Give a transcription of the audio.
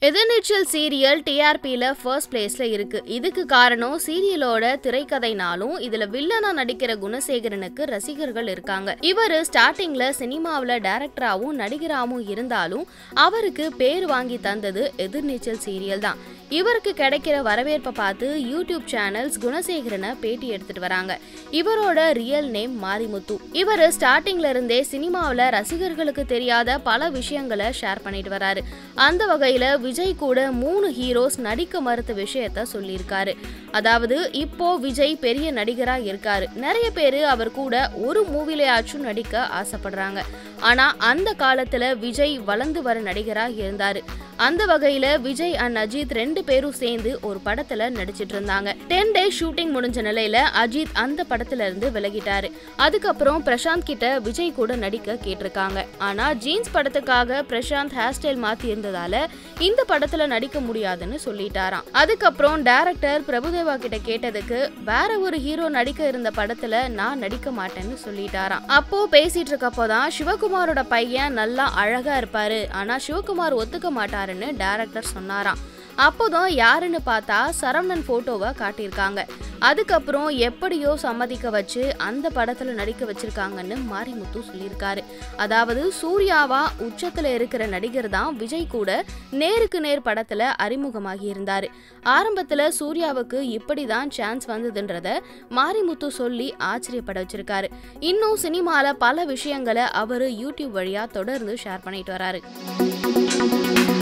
எதிர்நீச்சல் serial டிஆர்பியில் first பிளேஸ்ல இருக்கு இதுக்கு காரணம் சீரியலோட திரைக்கதைனாலும் இதுல வில்லனா நடிக்கிற குணசேகரனுக்கு ரசிகர்கள் இருக்காங்க இவர் ஸ்டார்டிங்ல சினிமாவில் டைரக்டராகவும் நடிகராகவும் இருந்தாலும் அவருக்கு பேர் வாங்கி தந்தது எதிர்நீச்சல் சீரியல் தான் இவருக்கு கிடைக்கிற வரவேற்பை பார்த்து யூடியூப் சேனல்ஸ் குணசேகரனை பேட்டி எடுத்துட்டு வராங்க இவரோட ரியல் நேம் மாரிமுத்து இவர் ஸ்டார்டிங்ல இருந்தே சினிமாவில் ரசிகர்களுக்கு தெரியாத பல விஷயங்களை ஷேர் பண்ணிட்டு வராரு அந்த வகையில விஜய் கூட மூணு ஹீரோஸ் நடிக்க மறுத்த விஷயத்த சொல்லியிருக்காரு அதாவது இப்போ விஜய் பெரிய நடிகரா இருக்காரு நிறைய பேர் அவர் கூட ஒரு மூவிலையாச்சும் நடிக்க ஆசைப்படுறாங்க ஆனா அந்த காலத்துல விஜய் வளர்ந்து வர நடிகரா இருந்தாரு அந்த வகையில விஜய் அண்ட் அஜித் ரெண்டு பேரும் சேர்ந்து ஒரு படத்துல நடிச்சிட்டு இருந்தாங்க டென் டேஸ் ஷூட்டிங் முடிஞ்ச நிலையில அஜித் அந்த படத்துல இருந்து விலகிட்டாரு அதுக்கப்புறம் பிரசாந்த் கிட்ட விஜய் கூட நடிக்க கேட்டிருக்காங்க ஆனா ஜீன்ஸ் படத்துக்காக பிரசாந்த் ஹேர் ஸ்டைல் மாத்தி இருந்ததால இந்த படத்துல நடிக்க முடியாதுன்னு சொல்லிட்டாராம் அதுக்கப்புறம் டைரக்டர் பிரபுதேவா கிட்ட கேட்டதுக்கு வேற ஒரு ஹீரோ நடிக்க இருந்த படத்துல நான் நடிக்க மாட்டேன்னு சொல்லிட்டாராம் அப்போ பேசிட்டு இருக்கப்போதான் சிவகுமாரோட பையன் நல்லா அழகா இருப்பாரு ஆனா சிவகுமார் ஒத்துக்க மாட்டாருன்னு டைரக்டர் சொன்னாராம் அப்போதான் யாருன்னு பார்த்தா சரவணன் போட்டோவை காட்டியிருக்காங்க அதுக்கப்புறம் எப்படியோ சம்மதிக்க வச்சு அந்த படத்துல நடிக்க வச்சிருக்காங்கன்னு மாரிமுத்து சொல்லியிருக்காரு அதாவது சூர்யாவா உச்சத்துல இருக்கிற நடிகர் தான் விஜய் கூட நேருக்கு நேர் படத்துல அறிமுகமாகி இருந்தாரு ஆரம்பத்துல சூர்யாவுக்கு இப்படிதான் சான்ஸ் வந்ததுன்றத மாரிமுத்து சொல்லி ஆச்சரியப்பட வச்சிருக்காரு இன்னும் சினிமால பல விஷயங்களை அவரு யூடியூப் வழியா தொடர்ந்து ஷேர் பண்ணிட்டு வராரு